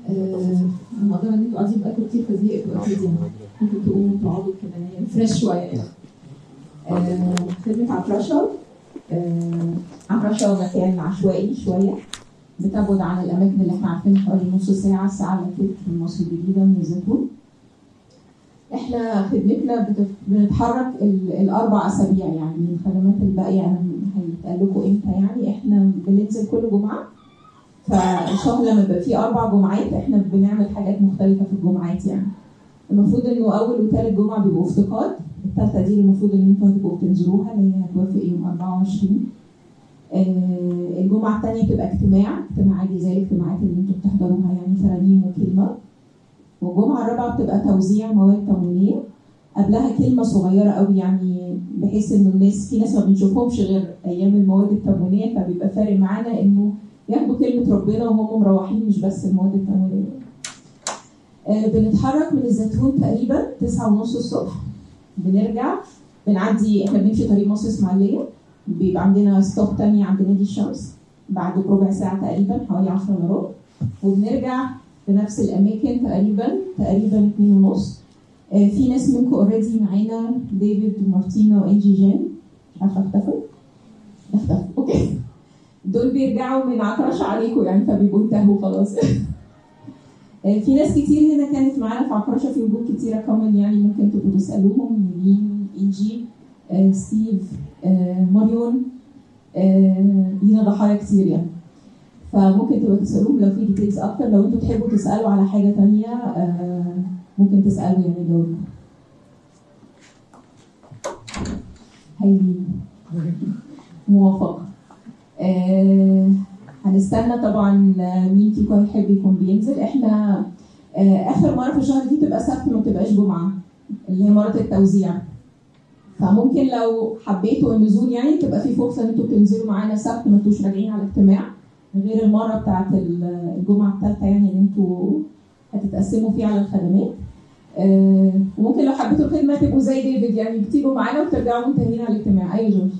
المقدرة ان انتوا قاعدين بقالكم كتير فزهقتوا اكيد يعني ممكن تقوموا تقعدوا كده يعني فريش شوية يعني آه، خدمة عفرشة آه، عفرشة مكان عشوائي شوية بتبعد عن الأماكن اللي احنا عارفينها حوالي نص ساعة ساعة إلا تلت من مصر الجديدة من الزيتون احنا خدمتنا بتف- بنتحرك ال- الأربع أسابيع يعني الخدمات الباقية أنا هيتقال لكم إمتى يعني احنا بننزل كل جمعة فالشهر لما بيبقى فيه أربع جمعات احنا بنعمل حاجات مختلفة في الجمعات يعني المفروض إنه أول وثالث جمعة بيبقوا افتقاد الثالثة دي المفروض إن انتوا هتبقوا بتنزلوها اللي هي هتوافق يوم 24 آه، الجمعة الثانية بتبقى اجتماع اجتماع عادي زي الاجتماعات اللي انتوا بتحضروها يعني ترانيم وكلمة والجمعة الرابعة بتبقى توزيع مواد تموينية قبلها كلمة صغيرة قوي يعني بحيث انه الناس في ناس ما بنشوفهمش غير ايام المواد التموينية فبيبقى فارق معانا انه ياخدوا كلمة ربنا وهم مروحين مش بس المواد التموينية. آه، بنتحرك من الزيتون تقريبا تسعة ونص الصبح بنرجع بنعدي احنا بنمشي طريق مصر اسماعيلية بيبقى عندنا ستوب تاني عند نادي الشمس بعد ربع ساعة تقريبا حوالي 10 الا ربع وبنرجع في نفس الأماكن تقريبا تقريبا اتنين ونص آه، في ناس منكم اوريدي معانا ديفيد ومارتينا وانجي جان مش عارفة اختفوا اختفوا اوكي دول بيرجعوا من عكرشة عليكم يعني فبيبقوا انتهوا خلاص آه، في ناس كتير هنا كانت معانا في عكرشة في وجود كتيرة كمان يعني ممكن تبقوا تسألوهم مين انجي آه، ستيف آه، ماريون آه، لينا ضحايا كتير يعني فممكن تبقى تسألوهم لو في ديتيلز أكتر لو انتوا تحبوا تسألوا على حاجة تانية آه، ممكن تسألوا يعني لو هايلي موافقة آه، هنستنى طبعا آه، مين فيكم هيحب يكون بينزل احنا آه، اخر مره في الشهر دي تبقى سبت ما تبقاش جمعه اللي هي مره التوزيع فممكن لو حبيتوا النزول يعني تبقى في فرصه ان انتوا تنزلوا معانا سبت ما انتوش راجعين على اجتماع غير المره بتاعت ال- الجمعه الثالثه يعني ان انتوا هتتقسموا فيها على الخدمات آه، وممكن لو حبيتوا الخدمه تبقوا زي ديفيد يعني بتيجوا معانا وترجعوا منتهين على الاجتماع اي جورج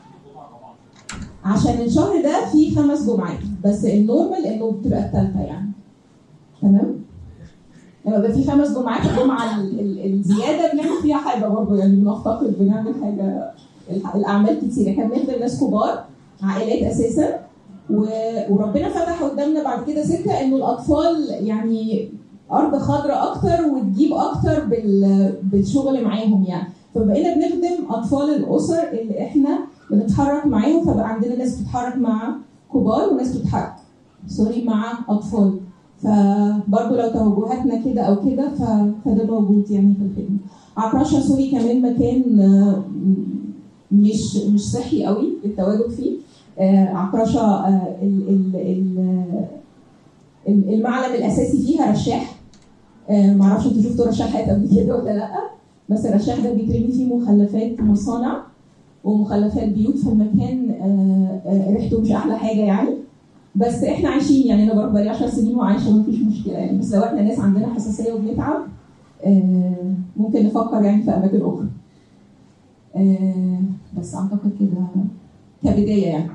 عشان الشهر ده فيه خمس جمعات بس النورمال انه بتبقى الثالثه يعني تمام لما يبقى في خمس جمعات الجمعه ال- ال- الزياده بنعمل فيها حاجه برضه يعني بنفتقد بنعمل حاجه الح- الاعمال كتير احنا بنخدم ناس كبار عائلات اساسا و- وربنا فتح قدامنا بعد كده سكه انه الاطفال يعني ارض خضراء اكتر وتجيب اكتر بال- بالشغل معاهم يعني فبقينا بنخدم اطفال الاسر اللي احنا بنتحرك معاهم فبقى عندنا ناس بتتحرك مع كبار وناس بتتحرك سوري مع اطفال فبرضه لو توجهاتنا كده او كده ف- فده موجود يعني في الخدمه عكرشه سوري كمان مكان آه، مش مش صحي قوي للتواجد فيه آه، عكرشه آه، ال- ال- ال- ال- المعلم الاساسي فيها رشاح آه، معرفش انتوا شفتوا رشاحات قبل كده ولا لا بس الرشاح ده بيترمي فيه مخلفات مصانع ومخلفات بيوت في المكان آه، آه، ريحته مش احلى حاجه يعني بس احنا عايشين يعني انا بروح بقالي 10 سنين وعايشه ومفيش مشكله يعني بس لو احنا ناس عندنا حساسيه وبنتعب آه، ممكن نفكر يعني في اماكن اخرى آه، بس اعتقد كده كبدايه يعني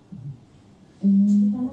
آه،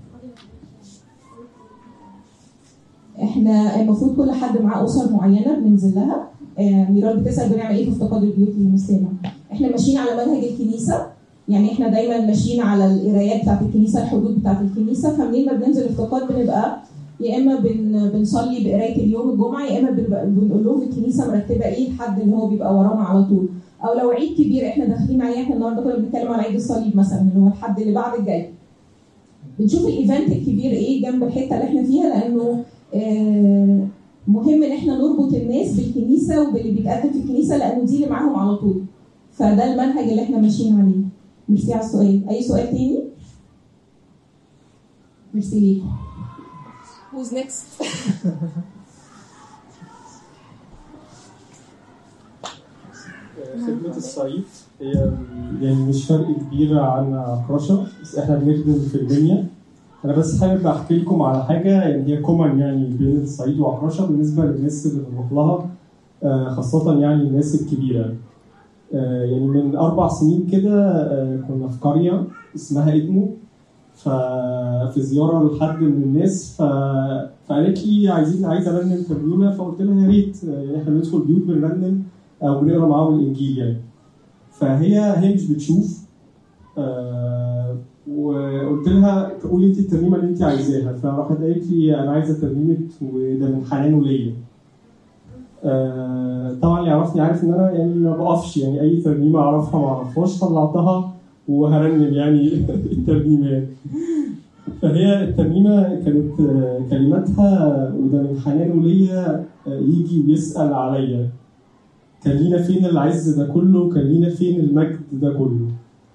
احنا المفروض كل حد معاه اسر معينه بننزل لها آه، ميرال بتسال بنعمل ايه في افتقاد البيوت المسلمه احنا ماشيين على منهج الكنيسه يعني احنا دايما ماشيين على القرايات بتاعت الكنيسه الحدود بتاعت الكنيسه فمنين ما بننزل افتقاد بنبقى يا اما بن بنصلي بقرايه اليوم الجمعه يا اما بنبقى بنقول لهم الكنيسه مرتبه ايه الحد اللي هو بيبقى ورانا على طول او لو عيد كبير احنا داخلين عليه احنا النهارده كنا بنتكلم على عيد الصليب مثلا اللي هو الحد اللي بعد الجاي بنشوف الايفنت الكبير ايه جنب الحته اللي احنا فيها لانه آه، مهم ان احنا نربط الناس بالكنيسه وباللي بيتقدم في الكنيسه لانه دي اللي معاهم على طول فده المنهج اللي احنا ماشيين عليه ميرسي على السؤال اي سؤال تاني ميرسي ليكم Who's next? خدمة الصعيد هي يعني مش فرق كبير عن عكرشة بس احنا بنخدم في المنيا انا بس حابب احكي لكم على حاجة يعني هي كومن يعني بين الصعيد وعكرشة بالنسبة للناس اللي بنروح لها آه، خاصة يعني الناس الكبيرة آه، يعني من أربع سنين كده آه، كنا في قرية اسمها إدمو ف في زياره لحد من الناس ف... فقالت لي عايزين عايز ارنم ترنيمه فقلت لها يا ريت يعني احنا بندخل بيوت بنرنم او بنقرا معاهم الانجيل يعني فهي هي مش بتشوف آه وقلت لها قولي انت الترنيمه اللي انت عايزاها فراحت قالت لي انا عايزه ترنيمه وده من حنانه ليا آه طبعا اللي يعرفني عارف ان انا يعني ما بقفش يعني اي ترنيمه اعرفها ما اعرفهاش طلعتها وهرنم يعني الترنيمه يعني. فهي الترنيمه كانت آه، كلماتها وده من حنانه ليا آه، يجي ويسال عليا كان لينا فين العز ده كله كان لينا فين المجد ده كله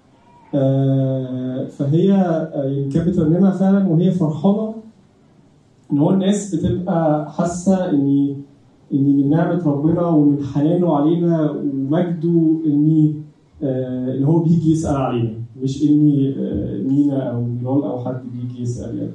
آه، فهي آه، يعني كانت بترنمها فعلا وهي فرحانه ان هو الناس بتبقى حاسه ان ان من نعمه ربنا ومن حنانه علينا ومجده ان آه، ان هو بيجي يسال علينا مش اني آه، مينا او ميرال او حد بيجي يسال يعني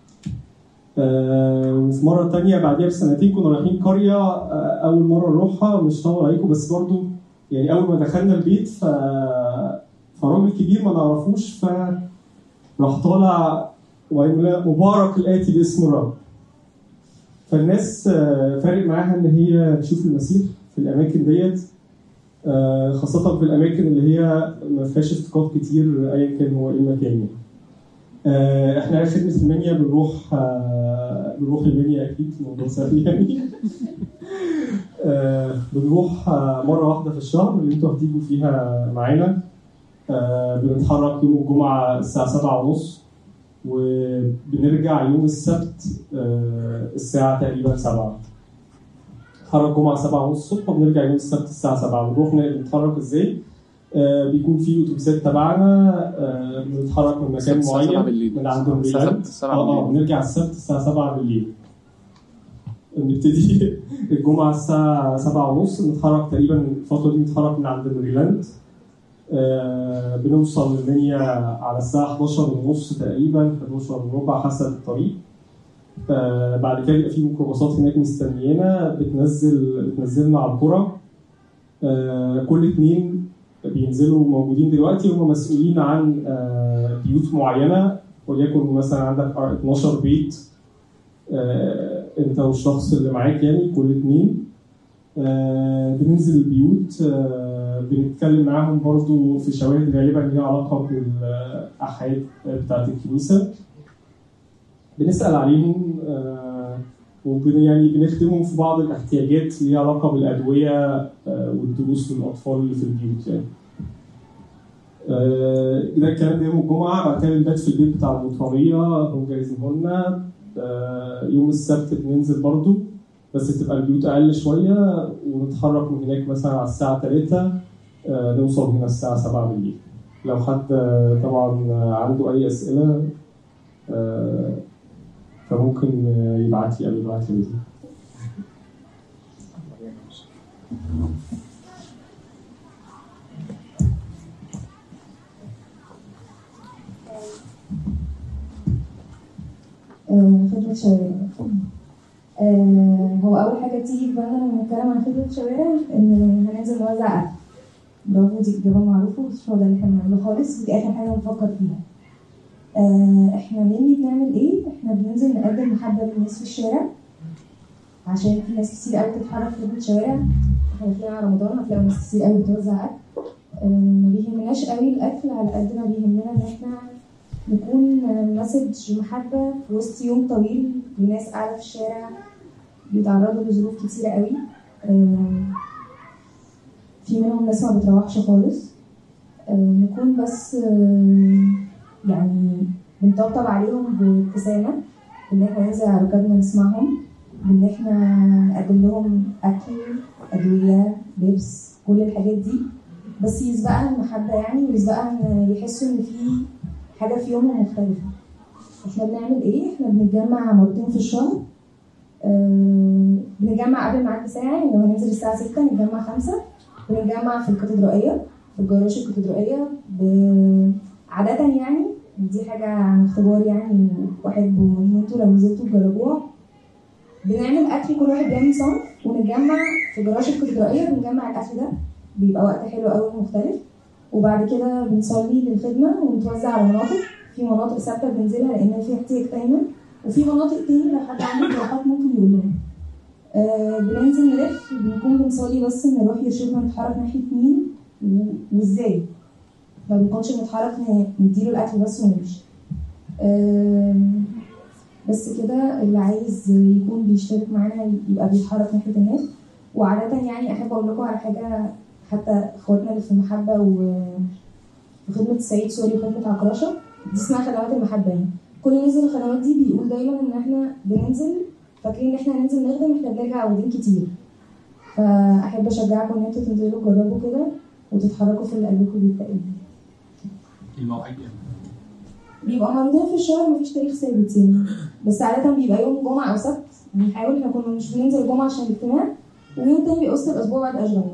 آه، وفي مرة تانية بعديها بسنتين كنا رايحين قرية آه، أول مرة نروحها مش طول عليكم بس برضو يعني أول ما دخلنا البيت ف فراجل كبير ما نعرفوش ف راح طالع ويقول لنا مبارك الآتي باسم الرب فالناس آه، فارق معاها إن هي تشوف المسيح في الأماكن ديت آه، خاصة في الأماكن اللي هي ما فيهاش افتقاد كتير أيا كان هو إيه المكان يعني. آه، احنا خدمة المنيا بنروح آه، بنروح المنيا اكيد الموضوع سهل يعني آه، بنروح آه، مرة واحدة في الشهر اللي انتوا هتيجوا فيها معانا آه، بنتحرك يوم الجمعة الساعة سبعة ونص وبنرجع يوم السبت آه، الساعة تقريبا سبعة نتحرك الجمعة سبعة ونص الصبح وبنرجع يوم السبت الساعة سبعة بنروح نتحرك ازاي؟ آه، بيكون في اتوبيسات تبعنا آه، بنتحرك من مكان الساعة معين 7 بالليل. من عند الساعة الريال 7 اه اه بالليل. بنرجع السبت الساعة 7 بالليل نبتدي الجمعة الساعة 7 ونص نتحرك تقريبا الفترة دي نتحرك من عند الميريلاند آه بنوصل المنيا على الساعة 11 ونص تقريبا 11 وربع حسب الطريق آه بعد كده بيبقى في ميكروباصات هناك مستنيانا بتنزل بتنزلنا على القرى آه كل اتنين بينزلوا موجودين دلوقتي هم مسؤولين عن آه بيوت معينة وليكن مثلا عندك 12 بيت آه انت والشخص اللي معاك يعني كل اتنين آه بننزل البيوت آه بنتكلم معاهم برضو في شواهد غالبا ليها علاقة بالأحاد بتاعت الكنيسة بنسأل عليهم آه وبن يعني بنخدمهم في بعض الاحتياجات ليها علاقة بالأدوية آه والدروس للأطفال اللي في البيوت يعني. آه، ده الكلام ده يوم الجمعة بعد كده بنبات في البيت بتاع المطرانية هم جايزينه لنا آه، يوم السبت بننزل برضو بس تبقى البيوت أقل شوية ونتحرك من هناك مثلا على الساعة 3 آه، نوصل هنا الساعة 7 بالليل لو حد آه، طبعا آه، عنده أي أسئلة آه، فممكن آه، يبعت لي أو يبعت لي آه، خدمة شوارع آه، هو أول حاجة تيجي في بالنا لما نتكلم عن خدمة شوارع إن هننزل نوزع أكل برافو دي إجابة معروفة بس هو ده اللي احنا بنعمله خالص ودي آخر حاجة بنفكر فيها آه، احنا مني بنعمل ايه؟ احنا بننزل نقدم محبة للناس في الشارع عشان في ناس كتير قوي بتتحرك في خدمة شوارع احنا داخلين على رمضان هتلاقوا ناس كتير قوي بتوزع أكل آه، ما بيهمناش قوي الأكل على قد ما بيهمنا إن احنا نكون مسج محبة في وسط يوم طويل لناس قاعدة في الشارع بيتعرضوا لظروف كتيرة قوي آم، في منهم ناس ما بتروحش خالص آم، نكون بس آم، يعني بنطبطب عليهم بابتسامة إن احنا ننزل على ركابنا نسمعهم بإن احنا نقدم لهم أكل أدوية لبس كل الحاجات دي بس يسبقها المحبة يعني ويسبقها إن يحسوا إن في حاجة في يومهم مختلفة احنا بنعمل ايه؟ احنا بنتجمع مرتين في الشهر آه، بنتجمع قبل ميعاد بساعة يعني لو هننزل الساعة ستة نتجمع خمسة بنتجمع في الكاتدرائية في الجراج الكاتدرائية ب- عادة يعني دي حاجة عن اختبار يعني وأحب إن انتوا لو نزلتوا تجربوها بنعمل أكل كل واحد بيعمل صنف ونتجمع في جراج الكاتدرائية بنجمع الأكل ده بيبقى وقت حلو أوي ومختلف وبعد كده بنصلي للخدمة ونتوزع على مناطق في مناطق ثابته بننزلها لان في احتياج دايما وفي مناطق تاني لو حد عنده اقتراحات ممكن يقول لنا آه بننزل نلف بنكون بنصلي بس نروح يرشدنا نتحرك ناحيه مين و- وازاي ما بنكونش بنتحرك ن- نديله الاكل بس ونمشي آم، بس كده اللي عايز يكون بيشترك معانا يبقى بيتحرك ناحيه هناك وعادة يعني أحب أقول لكم على حاجة حتى إخواتنا اللي في المحبة و في خدمة السيد سوري وخدمة عكرشة دي اسمها خدمات المحبة يعني كل اللي نزل الخدمات دي بيقول دايما إن إحنا بننزل فاكرين إن إحنا هننزل نخدم إحنا بنرجع واخدين كتير فأحب أشجعكم إن أنتوا تنزلوا تجربوا كده وتتحركوا في اللي قلبكم بيتقل المواعيد يعني بيبقى معروضين في الشهر مفيش تاريخ ثابت يعني بس عادة بيبقى يوم جمعة أو سبت بنحاول احنا كنا مش بننزل الجمعة عشان الاجتماع ويوم تاني بيبقى وسط الأسبوع بعد أشغالنا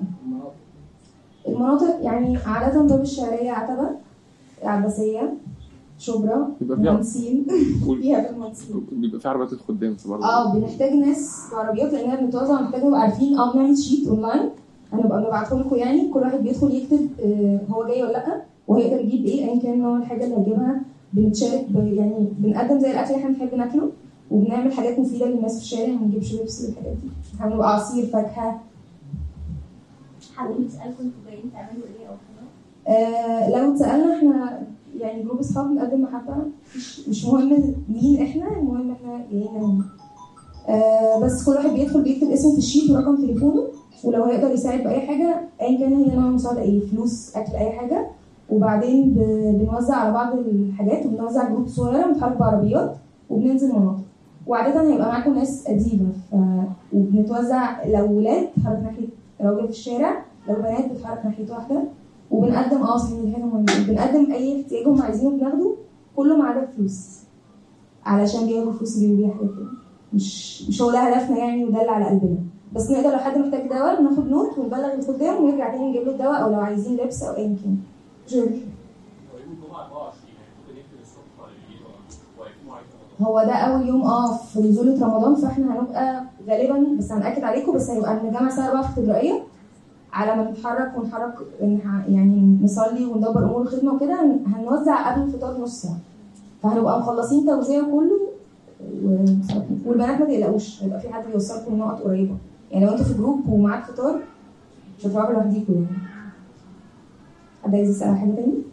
المناطق يعني عادة باب الشعرية عتبة العباسية شبرا بيبقى فيها المنسين فيها في المنسين بيبقى في عربيات الخدام برضه اه بنحتاج ناس بعربيات لاننا بنتوزع محتاج نبقى عارفين اه بنعمل شيت اونلاين هنبقى بنبعته لكم يعني كل واحد بيدخل يكتب آه هو جاي ولا لا وهيقدر يجيب ايه ايا كان نوع الحاجه اللي هيجيبها بنتشارك ب- يعني بنقدم زي الاكل اللي احنا بنحب ناكله وبنعمل حاجات مفيده للناس في الشارع ما بنجيبش لبس والحاجات دي هنبقى عصير فاكهه حد بيسألكم انتوا جايين تعملوا ايه او كده آه لو اتسالنا احنا يعني جروب اصحاب بنقدم محبه مش, مش مهم مين احنا المهم احنا جايين نعمل إيه. آه بس كل واحد بيدخل بيكتب اسمه في الشيت ورقم تليفونه ولو هيقدر يساعد باي حاجه ايا كان هي نوع المساعده ايه فلوس اكل اي حاجه وبعدين ب- بنوزع على بعض الحاجات وبنوزع جروب صغيره بنتحرك بعربيات وبننزل مناطق وعادة هيبقى معاكم ناس قديمة ف... وبنتوزع لو ولاد بتتحرك ناحية راجل في الشارع لو بنات بتتحرك ناحية واحدة وبنقدم اه صحيح دي حاجة مهمة بنقدم أي احتياج هم عايزينه بناخده كله ما عدا الفلوس علشان بياخدوا فلوس يجيبوا بيها حاجات تانية مش مش هو ده هدفنا يعني وده اللي على قلبنا بس نقدر لو حد محتاج دواء بناخد نوت ونبلغ الخدام ونرجع تاني نجيب له الدواء أو لو عايزين لبس أو أيا كان جورج يوم الجمعة 24 يعني ممكن نقفل الصبح ولا بالليل ولا واقفين مواعيد رمضان هو ده اول يوم اه في نزولة رمضان فاحنا هنبقى غالبا بس هنأكد عليكم بس هيبقى الجامعة الساعة 4 في الكاتدرائية على ما نتحرك ونحرك إن- يعني نصلي وندبر امور الخدمة وكده هن- هنوزع قبل الفطار نص ساعة فهنبقى مخلصين توزيع كله و- والبنات ما تقلقوش هيبقى في حد بيوصلكم نقط قريبة يعني لو انتوا في جروب ومعاك فطار مش هتروحوا لوحديكوا يعني حد عايز يسأل على حاجة تاني؟